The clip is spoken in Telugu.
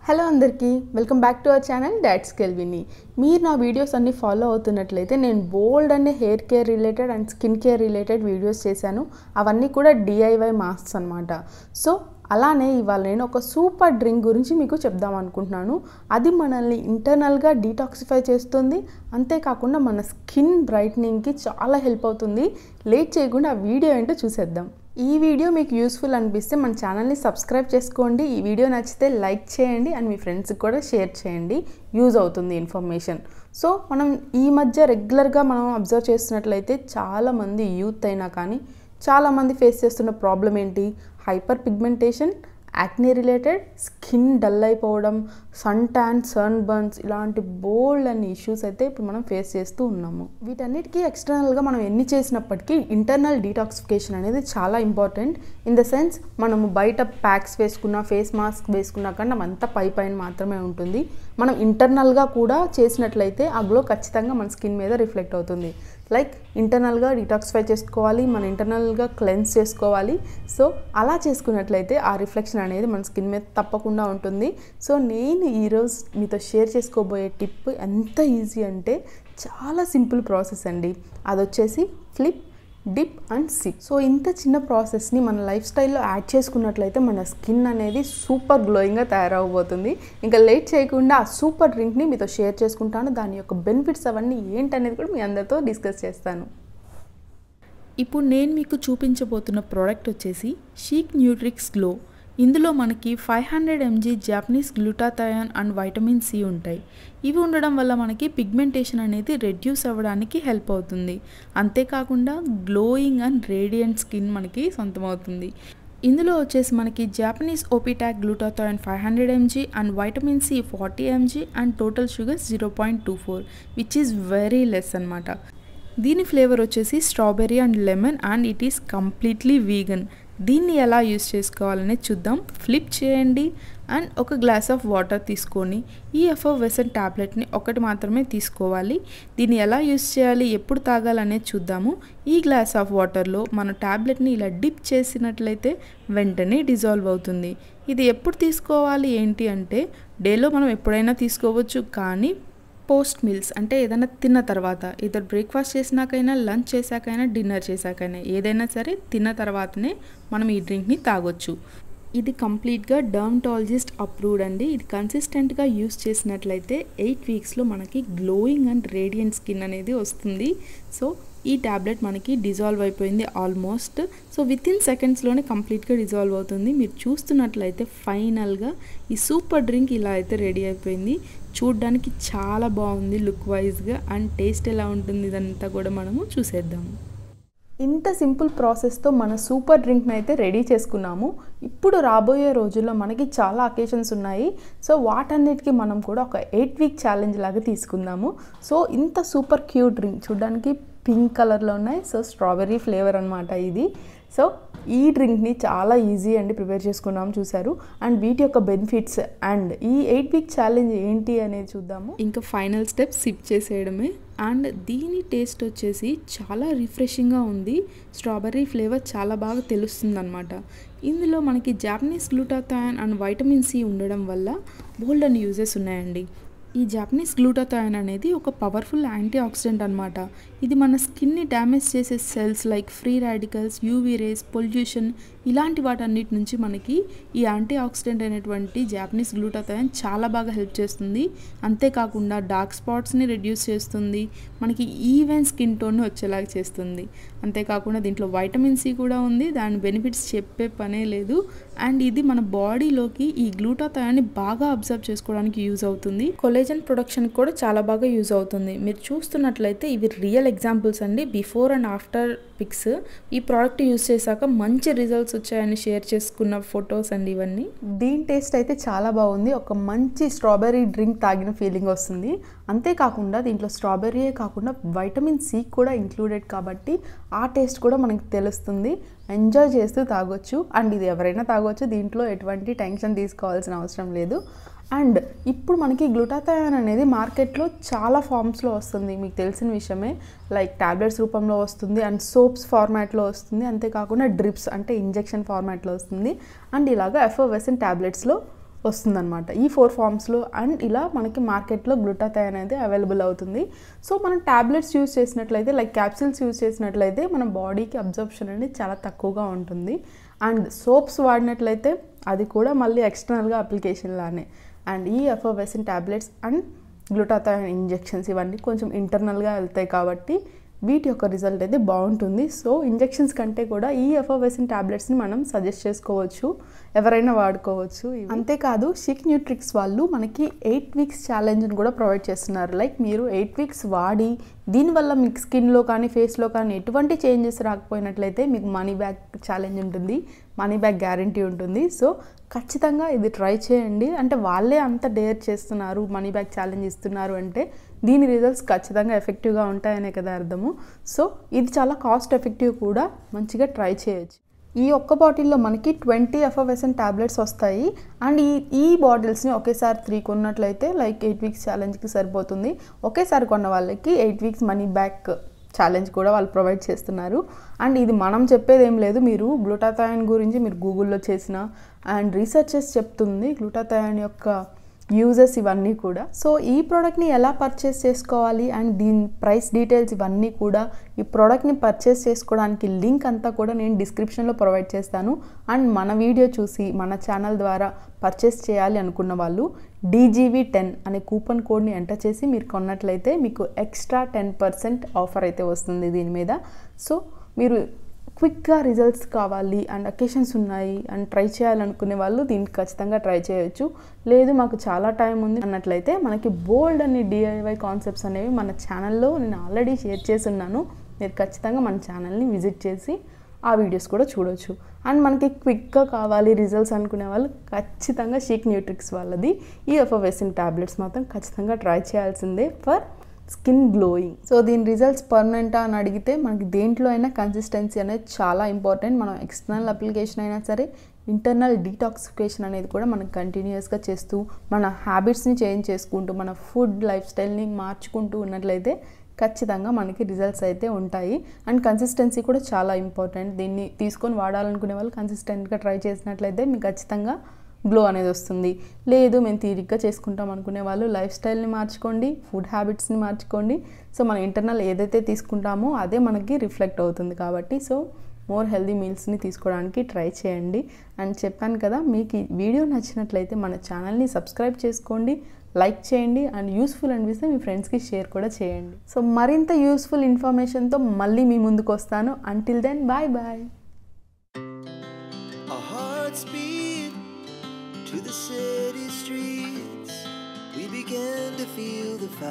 హలో అందరికీ welcome back to our channel డాట్స్ కెల్విని మీరు నా వీడియోస్ అన్ని ఫాలో అవుతున్నట్లయితే నేను బోల్డ్ అనే hair care related and skin care related videos చేశాను అవన్నీ కూడా డిఐవై మాస్క్స్ అనమాట సో అలానే ఇవాళ నేను ఒక సూపర్ డ్రింక్ గురించి మీకు చెప్దాం అనుకుంటున్నాను అది మనల్ని ఇంటర్నల్గా డీటాక్సిఫై చేస్తుంది అంతేకాకుండా మన స్కిన్ బ్రైట్నింగ్కి చాలా హెల్ప్ అవుతుంది లేట్ చేయకుండా ఆ వీడియో ఏంటో చూసేద్దాం ఈ వీడియో మీకు యూస్ఫుల్ అనిపిస్తే మన ఛానల్ని సబ్స్క్రైబ్ చేసుకోండి ఈ వీడియో నచ్చితే లైక్ చేయండి అండ్ మీ ఫ్రెండ్స్కి కూడా షేర్ చేయండి యూజ్ అవుతుంది ఇన్ఫర్మేషన్ సో మనం ఈ మధ్య రెగ్యులర్గా మనం అబ్జర్వ్ చేస్తున్నట్లయితే చాలామంది యూత్ అయినా కానీ చాలామంది ఫేస్ చేస్తున్న ప్రాబ్లం ఏంటి hyperpigmentation acne related skin dull అయిపోవడం సన్ ట్యాన్ సన్ బర్న్స్ ఇలాంటి బోల్డ్ అనే ఇష్యూస్ అయితే ఇప్పుడు మనం ఫేస్ చేస్తూ ఉన్నాము వీటన్నిటికీ ఎక్స్టర్నల్గా మనం ఎన్ని చేసినప్పటికీ ఇంటర్నల్ డీటాక్సిఫికేషన్ అనేది చాలా ఇంపార్టెంట్ ఇన్ ద సెన్స్ మనము బయట ప్యాక్స్ వేసుకున్న ఫేస్ మాస్క్ వేసుకున్నా కానీ అంతా పై పైన మాత్రమే ఉంటుంది మనం ఇంటర్నల్గా కూడా చేసినట్లయితే ఆ గ్లో ఖచ్చితంగా మన స్కిన్ మీద రిఫ్లెక్ట్ అవుతుంది లైక్ ఇంటర్నల్గా డిటాక్సిఫై చేసుకోవాలి మన ఇంటర్నల్గా క్లెన్స్ చేసుకోవాలి సో అలా చేసుకున్నట్లయితే ఆ రిఫ్లెక్షన్ అనేది మన స్కిన్ మీద తప్పకుండా ఉంటుంది సో నేను ఈరోజు మీతో షేర్ చేసుకోబోయే టిప్ ఎంత ఈజీ అంటే చాలా సింపుల్ ప్రాసెస్ అండి అది వచ్చేసి flip dip and sip so ఇంత చిన్న ప్రాసెస్ని మన లైఫ్ స్టైల్లో యాడ్ చేసుకున్నట్లయితే మన స్కిన్ అనేది సూపర్ గ్లోయింగ్గా తయారవబోతుంది ఇంకా లేట్ చేయకుండా ఆ సూపర్ డ్రింక్ని మీతో షేర్ చేసుకుంటాను దాని యొక్క బెనిఫిట్స్ అవన్నీ ఏంటనేది కూడా మీ అందరితో డిస్కస్ చేస్తాను ఇప్పుడు నేను మీకు చూపించబోతున్న ప్రోడక్ట్ వచ్చేసి షీక్ న్యూట్రిక్స్ గ్లో ఇందులో మనకి five hundred mg Japanese glutathione and vitamin C ఉంటాయి ఇవి ఉండడం వల్ల మనకి పిగ్మెంటేషన్ అనేది రెడ్యూస్ అవ్వడానికి హెల్ప్ అవుతుంది అంతేకాకుండా గ్లోయింగ్ అండ్ రేడియంట్ స్కిన్ మనకి సొంతమవుతుంది ఇందులో వచ్చేసి మనకి జాపనీస్ ఓపిటాక్ glutathione five hundred mg and vitamin C forty mg and total sugar zero point two four which is very less అనమాట దీని ఫ్లేవర్ వచ్చేసి strawberry and lemon and it is completely vegan దీన్ని ఎలా యూస్ చేసుకోవాలనేది చూద్దాం ఫ్లిప్ చేయండి అండ్ ఒక గ్లాస్ ఆఫ్ వాటర్ తీసుకొని ఈ ఎఫోవెసన్ ట్యాబ్లెట్ని ఒకటి మాత్రమే తీసుకోవాలి దీన్ని ఎలా యూస్ చేయాలి ఎప్పుడు తాగాలనేది చూద్దాము ఈ గ్లాస్ ఆఫ్ వాటర్లో మన ట్యాబ్లెట్ని ఇలా డిప్ చేసినట్లయితే వెంటనే డిజాల్వ్ అవుతుంది ఇది ఎప్పుడు తీసుకోవాలి ఏంటి అంటే డేలో మనం ఎప్పుడైనా తీసుకోవచ్చు కానీ పోస్ట్ మీల్స్ అంటే ఏదైనా తిన్న తర్వాత ఇద్దరు బ్రేక్ఫాస్ట్ చేసినాకైనా లంచ్ చేశాకైనా డిన్నర్ చేశాకైనా ఏదైనా సరే తిన్న తర్వాతనే మనం ఈ డ్రింక్ని తాగొచ్చు ఇది కంప్లీట్గా డర్మటాలజిస్ట్ అప్రూవ్డ్ అండి ఇది కన్సిస్టెంట్గా యూస్ చేసినట్లయితే ఎయిట్ వీక్స్లో మనకి గ్లోయింగ్ అండ్ రేడియంట్ స్కిన్ అనేది వస్తుంది సో ఈ ట్యాబ్లెట్ మనకి డిజాల్వ్ అయిపోయింది ఆల్మోస్ట్ సో విత్ ఇన్ సెకండ్స్లోనే కంప్లీట్గా డిజాల్వ్ అవుతుంది మీరు చూస్తున్నట్లయితే ఫైనల్గా ఈ సూపర్ డ్రింక్ ఇలా అయితే రెడీ అయిపోయింది చూడ్డానికి చాలా బాగుంది లుక్ వైజ్గా అండ్ టేస్ట్ ఎలా ఉంటుంది ఇదంతా కూడా మనము చూసేద్దాము ఇంత సింపుల్ ప్రాసెస్తో మన సూపర్ డ్రింక్ని అయితే రెడీ చేసుకున్నాము ఇప్పుడు రాబోయే రోజుల్లో మనకి చాలా అకేషన్స్ ఉన్నాయి సో వాటన్నిటికీ మనం కూడా ఒక ఎయిట్ వీక్ ఛాలెంజ్ లాగా తీసుకుందాము సో ఇంత సూపర్ క్యూట్ డ్రింక్ చూడడానికి పింక్ కలర్లో ఉన్నాయి సో స్ట్రాబెర్రీ ఫ్లేవర్ అనమాట ఇది సో ఈ డ్రింక్ని చాలా ఈజీ అండి ప్రిపేర్ చేసుకున్నాం చూసారు అండ్ వీటి యొక్క బెనిఫిట్స్ అండ్ ఈ ఎయిట్ వీక్ ఛాలెంజ్ ఏంటి అనేది చూద్దాము ఇంకా ఫైనల్ స్టెప్ సిప్ చేసేయడమే అండ్ దీని టేస్ట్ వచ్చేసి చాలా రిఫ్రెషింగ్గా ఉంది స్ట్రాబెర్రీ ఫ్లేవర్ చాలా బాగా తెలుస్తుంది అనమాట ఇందులో మనకి Japanese glutathione and vitamin C ఉండడం వల్ల బోల్డ్ అండ్ యూజెస్ ఉన్నాయండి ఈ జాపనీస్ గ్లూటాథయాన్ అనేది ఒక పవర్ఫుల్ యాంటీ ఆక్సిడెంట్ అనమాట ఇది మన స్కిన్ని డ్యామేజ్ చేసే cells like free radicals UV rays pollution ఇలాంటి వాటన్నిటి నుంచి మనకి ఈ యాంటీ ఆక్సిడెంట్ అయినటువంటి జాపనీస్ గ్లూటాథయాన్ చాలా బాగా హెల్ప్ చేస్తుంది అంతేకాకుండా డార్క్ స్పాట్స్ని రెడ్యూస్ చేస్తుంది మనకి ఈవెన్ స్కిన్ టోన్ని వచ్చేలాగా చేస్తుంది అంతేకాకుండా దీంట్లో వైటమిన్ సి కూడా ఉంది దాని బెనిఫిట్స్ చెప్పే పనే లేదు అండ్ ఇది మన బాడీలోకి ఈ గ్లూటాథయాన్ని బాగా అబ్జర్వ్ చేసుకోవడానికి యూజ్ అవుతుంది కొలేజన్ ప్రొడక్షన్ కూడా చాలా బాగా యూజ్ అవుతుంది మీరు చూస్తున్నట్లయితే ఇవి రియల్ ఎగ్జాంపుల్స్ అండి బిఫోర్ అండ్ ఆఫ్టర్ పిక్స్ ఈ ప్రోడక్ట్ యూజ్ చేశాక మంచి రిజల్ట్స్ వచ్చాయని షేర్ చేసుకున్న ఫొటోస్ అండి ఇవన్నీ దీని టేస్ట్ అయితే చాలా బాగుంది ఒక మంచి స్ట్రాబెర్రీ డ్రింక్ తాగిన ఫీలింగ్ వస్తుంది అంతేకాకుండా దీంట్లో స్ట్రాబెర్రీయే కాకుండా వైటమిన్ సి కూడా ఇంక్లూడెడ్ కాబట్టి ఆ టేస్ట్ కూడా మనకి తెలుస్తుంది ఎంజాయ్ చేస్తూ తాగొచ్చు అండ్ ఇది ఎవరైనా తాగొచ్చు దీంట్లో ఎటువంటి టెన్షన్ తీసుకోవాల్సిన అవసరం లేదు అండ్ ఇప్పుడు మనకి గ్లూటాథయాన్ అనేది మార్కెట్లో చాలా ఫామ్స్లో వస్తుంది మీకు తెలిసిన విషయమే లైక్ ట్యాబ్లెట్స్ రూపంలో వస్తుంది అండ్ సోప్స్ ఫార్మాట్లో వస్తుంది అంతేకాకుండా డ్రిప్స్ అంటే ఇంజెక్షన్ ఫార్మాట్లో వస్తుంది అండ్ ఇలాగ ఎఫోవెసన్ ట్యాబ్లెట్స్లో వస్తుందన్నమాట ఈ ఫోర్ ఫార్మ్స్లో అండ్ ఇలా మనకి మార్కెట్లో గ్లూటాథయాన్ అనేది అవైలబుల్ అవుతుంది సో మనం ట్యాబ్లెట్స్ యూస్ చేసినట్లయితే లైక్ క్యాప్సిల్స్ యూస్ చేసినట్లయితే మన బాడీకి అబ్జర్ప్షన్ అనేది చాలా తక్కువగా ఉంటుంది అండ్ సోప్స్ వాడినట్లయితే అది కూడా మళ్ళీ ఎక్స్టర్నల్గా అప్లికేషన్ లానే అండ్ ఈ effervescent tablets and glutathione injections ఇవన్నీ కొంచెం ఇంటర్నల్గా వెళ్తాయి కాబట్టి వీటి యొక్క రిజల్ట్ అయితే బాగుంటుంది సో ఇంజెక్షన్స్ కంటే కూడా ఈ ఎఫోవెసిన్ ట్యాబ్లెట్స్ని మనం సజెస్ట్ చేసుకోవచ్చు ఎవరైనా వాడుకోవచ్చు ఇవి. అంతేకాదు షిక్ న్యూట్రిక్స్ వాళ్ళు మనకి ఎయిట్ వీక్స్ ఛాలెంజ్ని కూడా ప్రొవైడ్ చేస్తున్నారు లైక్ మీరు ఎయిట్ వీక్స్ వాడి దీనివల్ల మీకు స్కిన్లో కానీ ఫేస్లో కానీ ఎటువంటి చేంజెస్ రాకపోయినట్లయితే మీకు మనీ బ్యాక్ ఛాలెంజ్ ఉంటుంది మనీ బ్యాక్ గ్యారంటీ ఉంటుంది సో ఖచ్చితంగా ఇది ట్రై చేయండి అంటే వాళ్ళే అంత డేర్ చేస్తున్నారు మనీ బ్యాక్ ఛాలెంజ్ ఇస్తున్నారు అంటే దీని రిజల్ట్స్ ఖచ్చితంగా ఎఫెక్టివ్గా ఉంటాయనే కదా అర్థము సో ఇది చాలా కాస్ట్ ఎఫెక్టివ్ కూడా మంచిగా ట్రై చేయొచ్చు ఈ ఒక్క బాటిల్లో మనకి ట్వంటీ ఎఫ్ఎఫ్ఎస్ఎన్ ట్యాబ్లెట్స్ వస్తాయి అండ్ ఈ ఈ బాటిల్స్ని ఒకేసారి త్రీ కొన్నట్లయితే లైక్ ఎయిట్ వీక్స్ ఛాలెంజ్కి సరిపోతుంది ఒకేసారి కొన్న వాళ్ళకి eight weeks money back challenge కూడా వాళ్ళు ప్రొవైడ్ చేస్తున్నారు అండ్ ఇది మనం చెప్పేది ఏం లేదు మీరు గ్లూటాథయాన్ గురించి మీరు గూగుల్లో చేసిన అండ్ రీసెర్చెస్ చెప్తుంది గ్లూటాథయాన్ యొక్క యూజెస్ ఇవన్నీ కూడా సో ఈ ప్రోడక్ట్ని ఎలా పర్చేస్ చేసుకోవాలి అండ్ దీని ప్రైస్ డీటెయిల్స్ ఇవన్నీ కూడా ఈ ప్రోడక్ట్ని పర్చేస్ చేసుకోవడానికి లింక్ అంతా కూడా నేను డిస్క్రిప్షన్లో ప్రొవైడ్ చేస్తాను అండ్ మన వీడియో చూసి మన ఛానల్ ద్వారా పర్చేస్ చేయాలి అనుకున్న వాళ్ళు డీజీవీ టెన్ అనే కూపన్ కోడ్ని ఎంటర్ చేసి మీరు కొన్నట్లయితే మీకు ఎక్స్ట్రా టెన్ పర్సెంట్ ఆఫర్ అయితే వస్తుంది దీని మీద సో మీరు క్విక్గా రిజల్ట్స్ కావాలి అండ్ అకేషన్స్ ఉన్నాయి అండ్ ట్రై చేయాలనుకునే వాళ్ళు దీనికి ఖచ్చితంగా ట్రై చేయొచ్చు లేదు మాకు చాలా టైం ఉంది అన్నట్లయితే మనకి బోల్డ్ అనే డిఐవై కాన్సెప్ట్స్ అనేవి మన ఛానల్లో నేను ఆల్రెడీ షేర్ చేసి ఉన్నాను మీరు ఖచ్చితంగా మన ఛానల్ని విజిట్ చేసి ఆ వీడియోస్ కూడా చూడొచ్చు అండ్ మనకి క్విక్గా కావాలి రిజల్ట్స్ అనుకునే వాళ్ళు ఖచ్చితంగా షీక్ న్యూట్రిక్స్ వాళ్ళది ఈ ఎఫోవెసిన్ ట్యాబ్లెట్స్ మాత్రం ఖచ్చితంగా ట్రై చేయాల్సిందే ఫర్ స్కిన్ గ్లోయింగ్ సో దీని రిజల్ట్స్ పర్మనెంటా అని అడిగితే మనకి దేంట్లో అయినా కన్సిస్టెన్సీ అనేది చాలా ఇంపార్టెంట్ మనం ఎక్స్టర్నల్ అప్లికేషన్ అయినా సరే ఇంటర్నల్ డీటాక్సిఫికేషన్ అనేది కూడా మనం కంటిన్యూస్గా చేస్తూ మన హ్యాబిట్స్ని చేంజ్ చేసుకుంటూ మన ఫుడ్ లైఫ్ స్టైల్ని మార్చుకుంటూ ఉన్నట్లయితే ఖచ్చితంగా మనకి రిజల్ట్స్ అయితే ఉంటాయి అండ్ కన్సిస్టెన్సీ కూడా చాలా ఇంపార్టెంట్ దీన్ని తీసుకొని వాడాలనుకునే వాళ్ళు కన్సిస్టెంట్గా ట్రై చేసినట్లయితే మీకు ఖచ్చితంగా గ్లో అనేది వస్తుంది లేదు మేము తీరిగ్గా చేసుకుంటాం అనుకునే వాళ్ళు లైఫ్ స్టైల్ని మార్చుకోండి ఫుడ్ హ్యాబిట్స్ని మార్చుకోండి సో మన ఇంటర్నల్ ఏదైతే తీసుకుంటామో అదే మనకి రిఫ్లెక్ట్ అవుతుంది కాబట్టి సో మోర్ హెల్దీ మీల్స్ని తీసుకోవడానికి ట్రై చేయండి అండ్ చెప్పాను కదా మీకు ఈ వీడియో నచ్చినట్లయితే మన ఛానల్ని సబ్స్క్రైబ్ చేసుకోండి లైక్ చేయండి అండ్ యూస్ఫుల్ అనిపిస్తే మీ ఫ్రెండ్స్కి షేర్ కూడా చేయండి సో మరింత యూస్ఫుల్ ఇన్ఫర్మేషన్తో మళ్ళీ మీ ముందుకు వస్తాను until then bye bye Our hearts beat to the city streets. We began to feel the